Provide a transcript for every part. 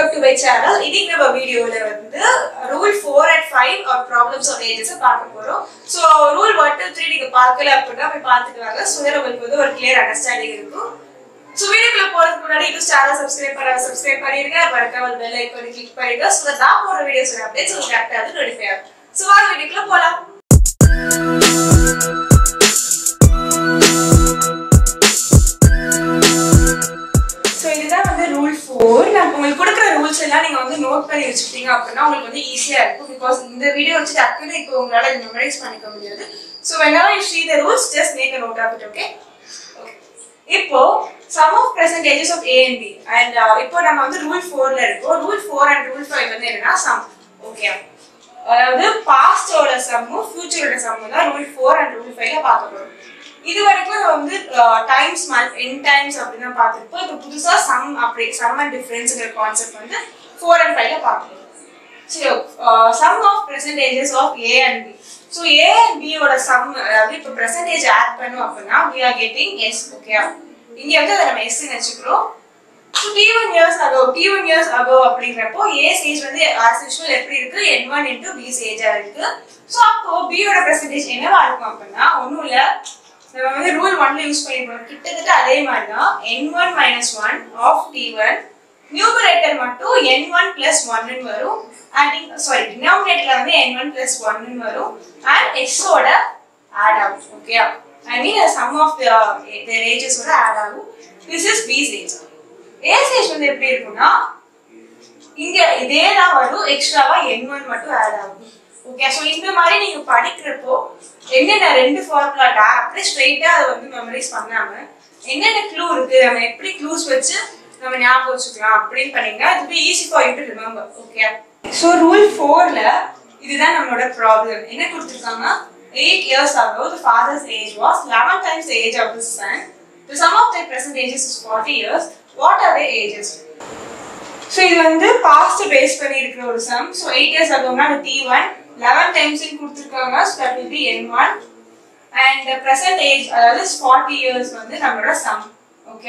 Welcome to my channel இன்னைக்கு நம்ம வீடியோல வந்து rule four and five are problems of ages பார்க்க போறோம் so rule one two three நீங்க பார்க்கல அப்படின்னா போய் பார்த்துட்டு வாங்க ஸோ உங்களுக்கு வந்து ஒரு கிளியர் அண்டர்ஸ்டாண்டிங் இருக்கும் ஸோ வீடியோக்குள்ள போறதுக்கு முன்னாடி இன்னும் சேனல் சப்ஸ்கிரைப் பண்ண சப்ஸ்கிரைப் பண்ணிருங்க மறக்காம பெல் ஐக்கானை கிளிக் பண்ணிடுங்க ஸோ நான் போற வீடியோஸ் அப்டேட்ஸ் உங்களுக்கு கரெக்டாக வந்து நோட்டிஃபை ஆகும் ஸோ வாங்க வீடியோக்குள்ள போலாம் ஸோ இதுதான் வந்து ரூல் ஃபோர் நான் உங்களுக்கு கொடுக்குற ரூல்ஸ் எல்லாம் நீங்கள் வந்து நோட் பண்ணி வச்சுக்கிட்டீங்க அப்படின்னா உங்களுக்கு வந்து ஈஸியாக இருக்கும் பிகாஸ் இந்த வீடியோ வச்சு டக்குன்னு இப்போ உங்களால் மெமரைஸ் பண்ணிக்க முடியாது so whenever you see the rules just make a note of it okay okay இப்போ sum of percentages of a and b and இப்போ நம்ம வந்து ரூல் ஃபோர்ல இருக்கோம் rule four and rule five வந்து என்னன்னா சம் ஓகே அதாவது பாஸ்டோட சம்மும் ஃபியூச்சரோட சம்மும் தான் ரூல் ஃபோர் அண்ட் ரூல் ஃபைவ்ல பார்க்க போறோம் இது வரைக்கும் நம்ம வந்து டைம்ஸ் என் டைம்ஸ் அப்படின்னு தான் பார்த்துருப்போம் இப்போ புதுசாக சம் அப்படி சம் அண்ட் டிஃப்ரென்ஸுங்கிற கான்செப்ட் வந்து ஃபோர் அண்ட் ஃபைவ்ல பார்க்கணும் சரி sum of percentages of a and b so a and பியோட சம் அதாவது இப்போ பெர்சன்டேஜ் ஆட் பண்ணோம் அப்படின்னா we are getting s okay இங்கே வந்து அதை நம்ம எஸ்ன்னு வச்சுக்கிறோம் so t one years ago t one years ago அப்படிங்கிறப்போ ஏ ஸ்டேஜ் வந்து ஆஸ் யூஷுவல் எப்படி இருக்கு என் ஒன் இன்டூ பி ஸ்டேஜா இருக்கு ஸோ அப்போ பியோட பெர்சன்டேஜ் என்னவா இருக்கும் அப்படின்னா ஒன்றும் இல்லை நம்ம வந்து ரூல் ஒன்ல யூஸ் பண்ணிருக்கோம் கிட்டத்தட்ட அதே மாதிரி தான் n one minus one of t one numerator மட்டும் என் ஒன் பிளஸ் ஒன்னு வரும் அண்ட் சாரி டினாமினேட்டர்ல வந்து என் ஒன் பிளஸ் ஒன்னு வரும் அண்ட் எக்ஸோட ஆட் ஆகும் okay I mean sum of their ஏஜஸோட ஆட் ஆகும் this is b age a stage வந்து எப்படி இருக்கும்னா இங்க இதே தான் வரும் எக்ஸ்ட்ராவா என் ஒன் மட்டும் ஆட் ஆகும் ஓகே ஸோ இந்த மாதிரி நீங்க படிக்கிறப்போ என்னென்ன ரெண்டு ஃபார்முலாட்டா அப்படியே ஸ்ட்ரெயிட்டா அதை வந்து மெமரைஸ் பண்ணாம என்னென்ன க்ளூ இருக்கு நம்ம எப்படி க்ளூஸ் வச்சு நம்ம ஞாபகம் வச்சுக்கலாம் அப்படின்னு பண்ணீங்கன்னா இது be easy for you to remember okay so rule ஃபோர்ல இதுதான் நம்மளோட ப்ராப்ளம் என்ன கொடுத்துருக்காங்க eight years ago the father's age was 11 times the age of his son the sum of their present ages is 40 years what are their ages so இது வந்து past base பண்ணி இருக்கிற ஒரு சம் ஸோ எயிட் இயர்ஸ் ஆகும்னா அது t one eleven times கொடுத்துருக்காங்க so that will be n one and present age அதாவது forty years வந்து நம்மளோட sum okay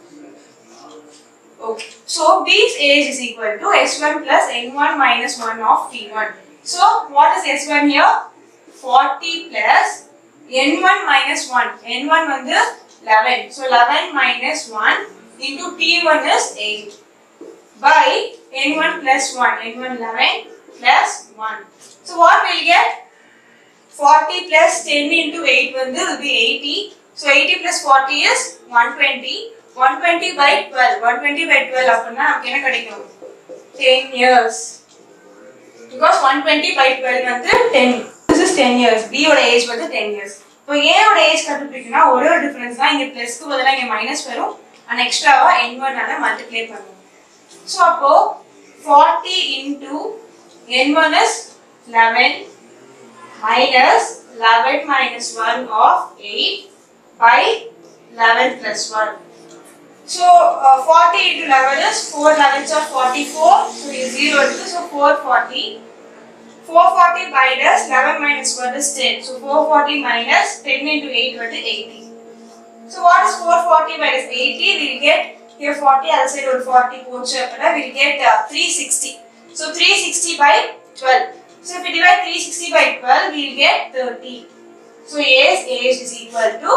okay so b's age is equal to s one plus n one minus one of t one so what is s one here forty plus n one minus one n one வந்து eleven so eleven minus one into t one is eight by n1 plus 1 n1 11 plus 1 so what we'll get 40 plus 10 into 8 வந்து will be 80 so 80 plus 40 is 120 120 by 12 120 by 12 அப்படின்னா நமக்கு என்ன கிடைக்கும் 10 years because 120 by 12 வந்து 10 this is 10 years b ஓட age வந்து 10 years இப்போ a ஓட ஏஜ் கண்டுபிடிக்கணும்னா ஒரே ஒரு டிஃபரன்ஸ் தான் இங்க பிளஸ்க்கு பதிலாக இங்க மைனஸ் வரும் அண்ட் எக்ஸ்ட்ராவா n1 ஆல மல்டிப்ளை பண்ணுவோம் So, அப்போ 40 into n1 is 11 minus 11 minus 1 of 8 by 11 plus 1. So, uh, 40 into 11 is 4 11s are 44. So, it is 0 into so 440. 440 minus 11 minus 1 is 10. So, 440 minus 10 into 8 will be 80. So, what is 440 minus 80? We will get here 40 other side ஒரு 40 போச்சு அப்படின்னா we'll get uh, 360 so 360 by 12 so if we divide 360 by 12 we'll get 30 so A's age is equal to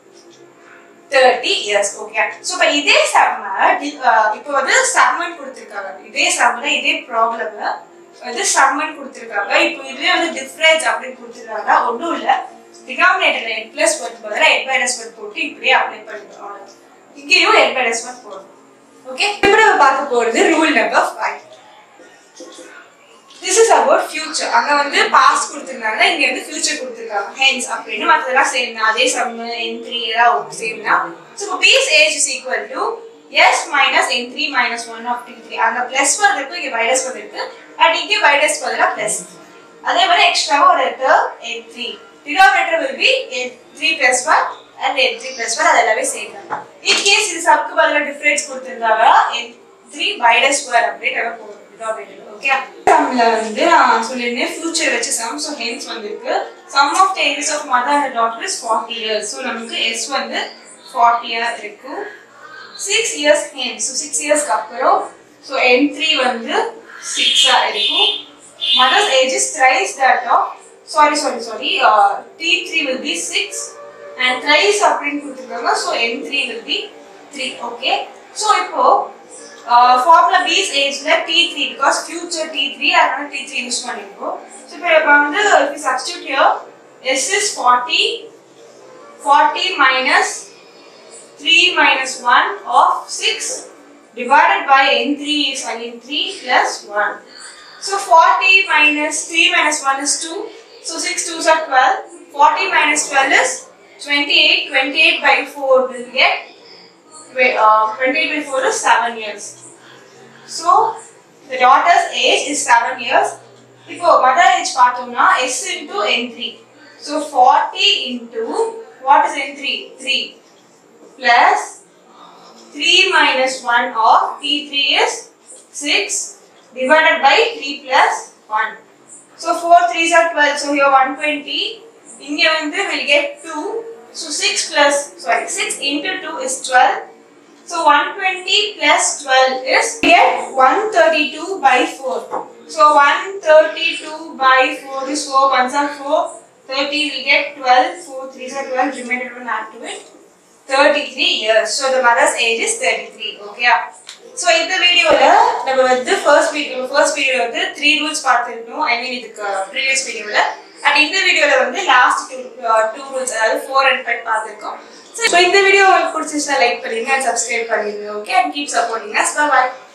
30 years okay so இப்போ இதே சம்ம இப்போ வந்து summon கொடுத்துருக்காங்க இதே சம்மல இதே ப்ராப்ளம் வந்து சம்மன் கொடுத்துருக்காங்க இப்போ இதுவே வந்து டிஃபரன்ஸ் அப்படின்னு கொடுத்துருக்காங்க ஒன்றும் இல்லை டினாமினேட்டர்ல என் பிளஸ் ஒன் பதிலாக என் மைனஸ் ஒன் போட்டு இப்படியே அப்ளை பண்ணிடுவோம் இங்கேயும் என் மைனஸ் ஒன் போடணும் ஓகே இப்போ நம்ம பார்க்க போகிறது rule number five this is about future அங்க வந்து பாஸ்ட் கொடுத்துருந்தாங்க இங்க வந்து ஃபியூச்சர் கொடுத்துருக்காங்க ஹென்ஸ் அப்படின்னு மற்றதெல்லாம் சேம் தான் அதே சம் என் த்ரீ ஏதாவது சேம் தான் ஸோ இப்போ b's age is equal to s minus n three minus one of t three அங்க பிளஸ் வந்திருக்கு இங்க மைனஸ் வந்திருக்கு அண்ட் இங்கே மைனஸ் பதிலாக பிளஸ் அதே மாதிரி எக்ஸ்ட்ராவா ஒரு இருக்கு n three denominator will be n three plus one and n three plus one அது எல்லாமே சேர்க்கலாம் இன் கேஸ் இது சப்க்கு பதிலாக டிஃபரன்ஸ் கொடுத்துருந்தாங்க என் த்ரீ மைனஸ் ஒன் அப்படின்னு நம்ம போடுறோம் டினாமினேட்டர் ஓகே சம்ல வந்து நான் சொல்லியிருந்தேன் ஃபியூச்சர் வச்ச சம் ஸோ ஹென்ஸ் வந்திருக்கு sum of the ages of mother and daughter is forty years so நமக்கு எஸ் வந்து ஃபார்ட்டியாக இருக்கும் six years hence so six இயர்ஸ்க்கு அப்புறம் ஸோ என் த்ரீ வந்து சிக்ஸாக இருக்கும் mother's age is thrice that of sorry sorry sorry t three will be six and thrice அப்படின்னு கொடுத்துருக்காங்க so n three will be three okay so இப்போ formula b's ஏஜ்ல t three because future t three அதனால t three use பண்ணிருக்கோம் so இப்போ இப்போ வந்து இப்போ substitute here s is forty forty minus three minus one of six divided by n3 is again 3 plus 1. So 40 minus 3 minus 1 is 2. So 6 2s are 12. 40 minus 12 is 28. 28 by 4 will get wait, uh, 28 by 4 is 7 years. So the daughter's age is 7 years. இப்போ mother age பார்த்தோம்னா s into n3. So 40 into what is n3? 3 plus 3 minus 1 of T3 is 6 divided by 3 plus 1. So 4 3s are 12. So here 120. இங்க வந்து will get 2. So 6 plus, sorry, 6 into 2 is 12. So 120 plus 12 is we get 132 by 4. So 132 by 4 is 4 ones are 4. 30 will get 12. 4 3s are 12. Remainder will add to it. 33 years. So the mother's age is 33. Okay. So இந்த வீடியோவில் நம்ம வந்து first video first வீடியோவில் வந்து three rules பார்த்துருக்கோம் ஐ மீன் இதுக்கு previous வீடியோவில் and இந்த வீடியோவில் வந்து லாஸ்ட் டூ டூ ரூல்ஸ் அதாவது ஃபோர் அண்ட் ஃபைவ் பார்த்துருக்கோம் ஸோ இந்த வீடியோ உங்களுக்கு பிடிச்சிச்சுன்னா லைக் பண்ணிடுங்க அண்ட் சப்ஸ்கிரைப் பண்ணிடுங்க okay and keep supporting us bye